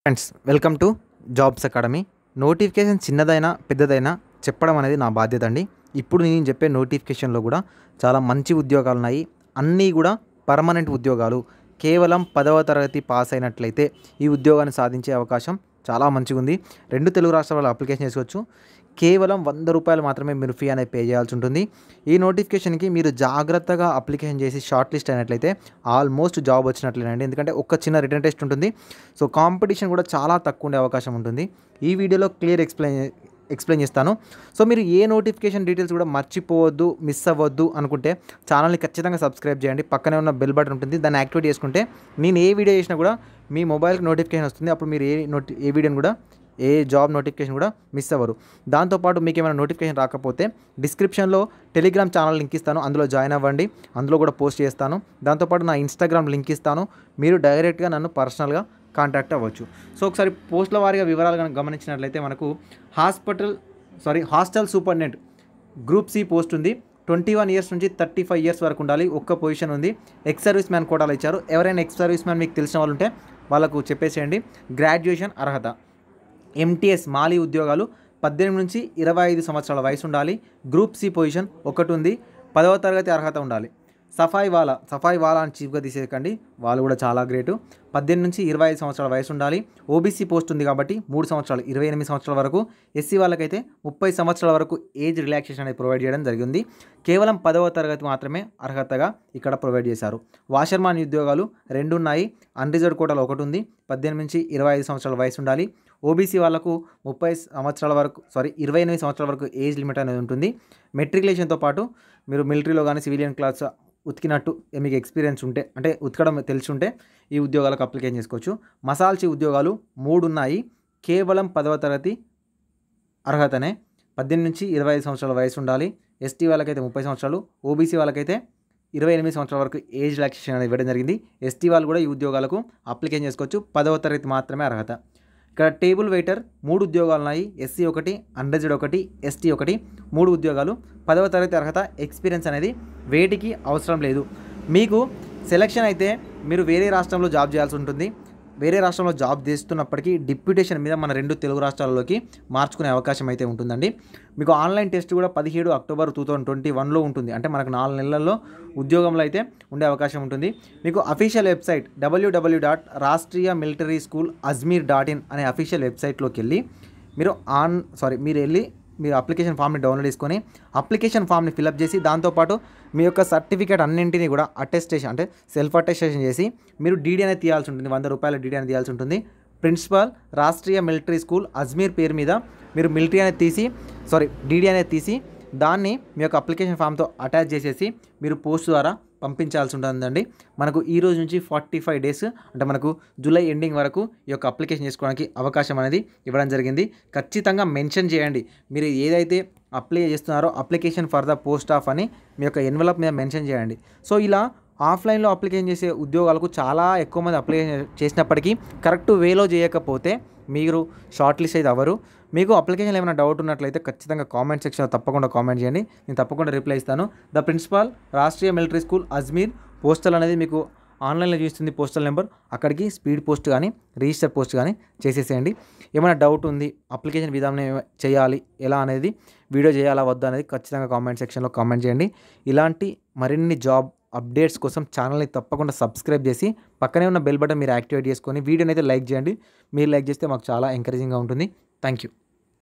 friends welcome to jobs academy notification చిన్నదైనా పెద్దదైనా చెప్పడం అనేది నా బాధ్యత అండి ఇప్పుడు నేను చెప్పే నోటిఫికేషన్లో కూడా చాలా మంచి ఉద్యోగాలు ఉన్నాయి అన్నీ కూడా పర్మనెంట్ ఉద్యోగాలు కేవలం పదవ తరగతి పాస్ అయినట్లయితే ఈ ఉద్యోగాన్ని సాధించే అవకాశం చాలా మంచిగా ఉంది రెండు తెలుగు రాష్ట్రాల అప్లికేషన్ చేసుకోవచ్చు కేవలం వంద రూపాయలు మాత్రమే మీరు ఫీ అనేది పే చేయాల్సి ఉంటుంది ఈ నోటిఫికేషన్కి మీరు జాగ్రత్తగా అప్లికేషన్ చేసి షార్ట్ లిస్ట్ అయినట్లయితే ఆల్మోస్ట్ జాబ్ వచ్చినట్లేనండి ఎందుకంటే ఒక్క చిన్న రిటర్న్ టెస్ట్ ఉంటుంది సో కాంపిటీషన్ కూడా చాలా తక్కువ ఉండే అవకాశం ఉంటుంది ఈ వీడియోలో క్లియర్ ఎక్స్ప్లెయిన్ ఎక్స్ప్లెయిన్ చేస్తాను సో మీరు ఏ నోటిఫికేషన్ డీటెయిల్స్ కూడా మర్చిపోవద్దు మిస్ అవ్వద్దు అనుకుంటే ఛానల్ని ఖచ్చితంగా సబ్స్క్రైబ్ చేయండి పక్కనే ఉన్న బెల్ బటన్ ఉంటుంది దాన్ని యాక్టివేట్ చేసుకుంటే నేను ఏ వీడియో చేసినా కూడా మీ మొబైల్కి నోటిఫికేషన్ వస్తుంది అప్పుడు మీరు ఏ నోటి ఏ వీడియోని కూడా ఏ జాబ్ నోటిఫికేషన్ కూడా మిస్ అవ్వరు దాంతోపాటు మీకు ఏమైనా నోటిఫికేషన్ రాకపోతే డిస్క్రిప్షన్లో టెలిగ్రామ్ ఛానల్ లింక్ ఇస్తాను అందులో జాయిన్ అవ్వండి అందులో కూడా పోస్ట్ చేస్తాను దాంతోపాటు నా ఇన్స్టాగ్రామ్ లింక్ ఇస్తాను మీరు డైరెక్ట్గా నన్ను పర్సనల్గా కాంటాక్ట్ అవ్వచ్చు సో ఒకసారి పోస్టుల వారీగా వివరాలు కనుక గమనించినట్లయితే మనకు hospital sorry hostel superintendent group C post ఉంది ట్వంటీ వన్ ఇయర్స్ నుంచి థర్టీ ఫైవ్ ఇయర్స్ వరకు ఉండాలి ఒక్క పొజిషన్ ఉంది ఎక్స్ సర్వీస్ మ్యాన్ కోటాలు ఇచ్చారు ఎవరైనా ఎక్స్ సర్వీస్ మ్యాన్ మీకు తెలిసిన వాళ్ళు ఉంటే వాళ్ళకు చెప్పేసేయండి గ్రాడ్యుయేషన్ అర్హత ఎంటీఎస్ మాలీ ఉద్యోగాలు పద్దెనిమిది నుంచి ఇరవై ఐదు సంవత్సరాల వయసు ఉండాలి గ్రూప్ సి పొజిషన్ ఒకటి ఉంది పదవ తరగతి అర్హత ఉండాలి సఫాయి వాలా సఫాయి వాలా అని చీఫ్గా తీసేయకండి వాళ్ళు కూడా చాలా గ్రేటు పద్దెనిమిది నుంచి ఇరవై ఐదు సంవత్సరాల వయసు ఉండాలి ఓబీసీ పోస్ట్ ఉంది కాబట్టి మూడు సంవత్సరాలు ఇరవై ఎనిమిది సంవత్సరాల వరకు ఎస్సీ వాళ్ళకైతే ముప్పై సంవత్సరాల వరకు ఏజ్ రిలాక్సేషన్ అనేది ప్రొవైడ్ చేయడం జరిగింది కేవలం పదవ తరగతి మాత్రమే అర్హతగా ఇక్కడ ప్రొవైడ్ చేశారు వాషర్మాన్ ఉద్యోగాలు రెండు ఉన్నాయి అన్రిజర్వ్ కోటాలో ఒకటి ఉంది పద్దెనిమిది నుంచి ఇరవై ఐదు సంవత్సరాల వయసు ఉండాలి ఓబీసీ వాళ్ళకు ముప్పై సంవత్సరాల వరకు సారీ ఇరవై ఎనిమిది సంవత్సరాల వరకు ఏజ్ లిమిట్ అనేది ఉంటుంది మెట్రికులేషన్తో పాటు మీరు మిలిటరీలో కానీ సివిలియన్ క్లాస్ ఉతికినట్టు మీకు ఎక్స్పీరియన్స్ ఉంటే అంటే ఉతకడం తెలిసి ఉంటే ఈ ఉద్యోగాలకు అప్లికేషన్ చేసుకోవచ్చు మసాల్చి ఉద్యోగాలు మూడు ఉన్నాయి కేవలం పదవ తరగతి అర్హతనే పద్దెనిమిది నుంచి ఇరవై ఐదు సంవత్సరాల వయసు ఉండాలి ఎస్టీ వాళ్ళకైతే ముప్పై సంవత్సరాలు ఓబీసీ వాళ్ళకైతే ఇరవై ఎనిమిది సంవత్సరాల వరకు ఏజ్ రిలాక్సేషన్ అనేది ఇవ్వడం జరిగింది ఎస్టీ వాళ్ళు కూడా ఈ ఉద్యోగాలకు అప్లికేషన్ చేసుకోవచ్చు పదవ తరగతి మాత్రమే అర్హత ఇక్కడ టేబుల్ వెయిటర్ మూడు ఉద్యోగాలు ఉన్నాయి ఎస్సీ ఒకటి అండర్జెడ్ ఒకటి ఎస్టీ ఒకటి మూడు ఉద్యోగాలు పదవ తరగతి అర్హత ఎక్స్పీరియన్స్ అనేది వేటికి అవసరం లేదు మీకు సెలక్షన్ అయితే మీరు వేరే రాష్ట్రంలో జాబ్ చేయాల్సి ఉంటుంది వేరే రాష్ట్రంలో జాబ్ చేస్తున్నప్పటికీ డిప్యూటేషన్ మీద మన రెండు తెలుగు రాష్ట్రాలలోకి మార్చుకునే అవకాశం అయితే ఉంటుందండి మీకు ఆన్లైన్ టెస్ట్ కూడా పదిహేడు అక్టోబర్ టూ థౌజండ్ ట్వంటీ వన్లో ఉంటుంది అంటే మనకు నాలుగు నెలల్లో ఉద్యోగంలో అయితే ఉండే అవకాశం ఉంటుంది మీకు official website WWW dot Rashtriya military school Ajmer dot in అనే అఫీషియల్ వెబ్సైట్లోకి వెళ్ళి మీరు ఆన్ సారీ మీరు వెళ్ళి మీరు అప్లికేషన్ ఫామ్ని డౌన్లోడ్ చేసుకొని అప్లికేషన్ ఫామ్ని ఫిలప్ చేసి దాంతోపాటు మీ యొక్క సర్టిఫికేట్ అన్నింటినీ కూడా అటెస్టేషన్ అంటే సెల్ఫ్ అటెస్టేషన్ చేసి మీరు డీడీ అనేది తీయాల్సి ఉంటుంది వంద రూపాయల డీడీ అనేది తీయాల్సి ఉంటుంది principal Rashtriya military school Ajmer పేరు మీద మీరు మిలిటరీ అనేది తీసి సారీ డీడీ అనేది తీసి దాన్ని మీ యొక్క అప్లికేషన్ ఫామ్తో అటాచ్ చేసేసి మీరు పోస్ట్ ద్వారా పంపించాల్సి ఉంటుందండి మనకు ఈ రోజు నుంచి ఫార్టీ ఫైవ్ డేస్ అంటే మనకు జూలై ఎండింగ్ వరకు ఈ యొక్క అప్లికేషన్ చేసుకోవడానికి అవకాశం అనేది ఇవ్వడం జరిగింది ఖచ్చితంగా మెన్షన్ చేయండి మీరు ఏదైతే అప్లై చేస్తున్నారో application for the post of అని మీ యొక్క ఎన్వలప్ మీద మెన్షన్ చేయండి సో ఇలా ఆఫ్లైన్లో అప్లికేషన్ చేసే ఉద్యోగాలకు చాలా ఎక్కువ మంది అప్లై చేసినప్పటికీ కరెక్ట్ వేలో చేయకపోతే మీరు షార్ట్ లిస్ట్ అయితే అవ్వరు మీకు అప్లికేషన్ ఏమైనా డౌట్ ఉన్నట్లయితే ఖచ్చితంగా కామెంట్ సెక్షన్లో తప్పకుండా కామెంట్ చేయండి నేను తప్పకుండా రిప్లై ఇస్తాను the principal Rashtriya military school Ajmer postal అనేది మీకు ఆన్లైన్లో చూస్తుంది పోస్టల్ నెంబర్ అక్కడికి స్పీడ్ పోస్ట్ కానీ రిజిస్టర్ పోస్ట్ కానీ చేసేసేయండి ఏమైనా డౌట్ ఉంది అప్లికేషన్ విధానం ఏమ- చేయాలి ఎలా అనేది వీడియో చేయాలా వద్దా అనేది ఖచ్చితంగా కామెంట్ సెక్షన్లో కామెంట్ చేయండి ఇలాంటి మరిన్ని జాబ్ అప్డేట్స్ కోసం ఛానల్ని తప్పకుండా సబ్స్క్రైబ్ చేసి పక్కనే ఉన్న బెల్ బటన్ మీరు యాక్టివేట్ చేసుకొని వీడియోని అయితే లైక్ చేయండి మీరు లైక్ చేస్తే మాకు చాలా ఎంకరేజింగ్గా ఉంటుంది థ్యాంక్ యూ